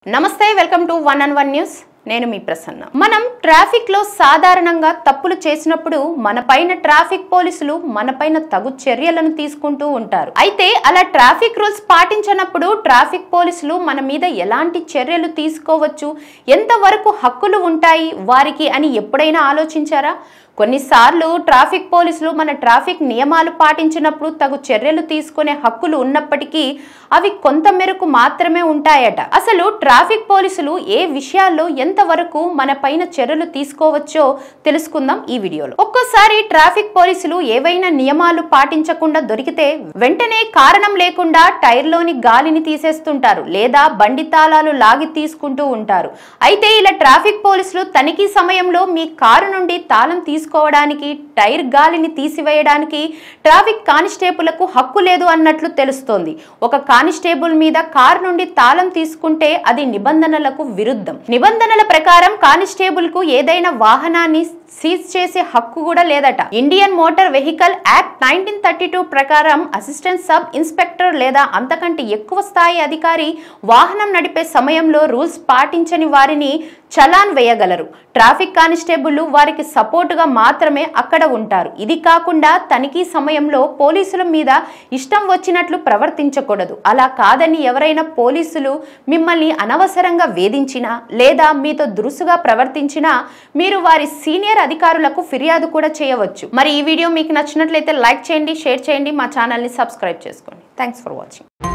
నమస్తే welcome to one and one news నేను మీ ప్రసన్న మనం ట్రాఫిక్ లో సాధారణంగా తప్పులు చేసినప్పుడు మన పైన ట్రాఫిక్ పోలీసులు మన పైన తగు చర్యలను తీసుకుంటూ ఉంటారు అయితే అలా ట్రాఫిక్ రూల్స్ పాటించనప్పుడు ట్రాఫిక్ పోలీసులు మన మీద ఎలాంటి చర్యలు తీసుకోవచ్చు ఎంతవరకు హక్కులు ఉంటాయి వారికి అని ఎప్పుడైనా ఆలోచించారా కొన్నిసార్లు ట్రాఫిక్ పోలీసులు మన ట్రాఫిక్ నియమాలు పాటించినప్పుడు తగు చర్యలు తీసుకునే హక్కులు ఉన్నప్పటికీ అవి కొంత మేరకు మాత్రమే ఉంటాయట అసలు ట్రాఫిక్ పోలీసులు ఏ విషయాల్లో ఎంతవరకు మన పైన చర్యలు తీసుకోవచ్చో తెలుసుకుందాం ఈ వీడియోలో ఒక్కోసారి ట్రాఫిక్ పోలీసులు ఏవైనా నియమాలు పాటించకుండా దొరికితే వెంటనే కారణం లేకుండా టైర్లోని గాలిని తీసేస్తుంటారు లేదా బండి తాళాలు లాగి తీసుకుంటూ ఉంటారు అయితే ఇలా ట్రాఫిక్ పోలీసులు తనిఖీ సమయంలో మీ కారు నుండి తాళం తీసుకోవడానికి టైర్ గాలిని తీసివేయడానికి ట్రాఫిక్ కానిస్టేబుల్కు హక్కు లేదు అన్నట్లు తెలుస్తోంది ఒక కానిస్టేబుల్ మీద కారు నుండి తాళం తీసుకుంటే అది నిబంధనలకు విరుద్ధం నిబంధనల ప్రకారం కానిస్టేబుల్ కు ఏదైనా వాహనాన్ని సీజ్ చేసే హక్కు కూడా లేదట Indian motor vehicle act nineteen thirty two ప్రకారం అసిస్టెంట్ సబ్ ఇన్స్పెక్టర్ లేదా అంతకంటే ఎక్కువ స్థాయి అధికారి వాహనం నడిపే సమయంలో రూల్స్ పాటించని వారిని చలాన్ వేయగలరు ట్రాఫిక్ కానిస్టేబుల్ వారికి సపోర్టుగా మాత్రమే అక్కడ ఉంటారు ఇది కాకుండా తనిఖీ సమయంలో పోలీసుల మీద ఇష్టం వచ్చినట్లు ప్రవర్తించకూడదు అలా కాదని ఎవరైనా పోలీసులు మిమ్మల్ని అనవసరంగా వేధించినా లేదా మీతో దురుసుగా ప్రవర్తించినా మీరు వారి సీనియర్ అధికారులకు ఫిర్యాదు కూడా చేయవచ్చు మరి ఈ వీడియో మీకు నచ్చినట్లయితే లైక్ చేయండి షేర్ చేయండి మా ఛానల్ని సబ్స్క్రైబ్ చేసుకోండి థ్యాంక్స్ ఫర్ వాచింగ్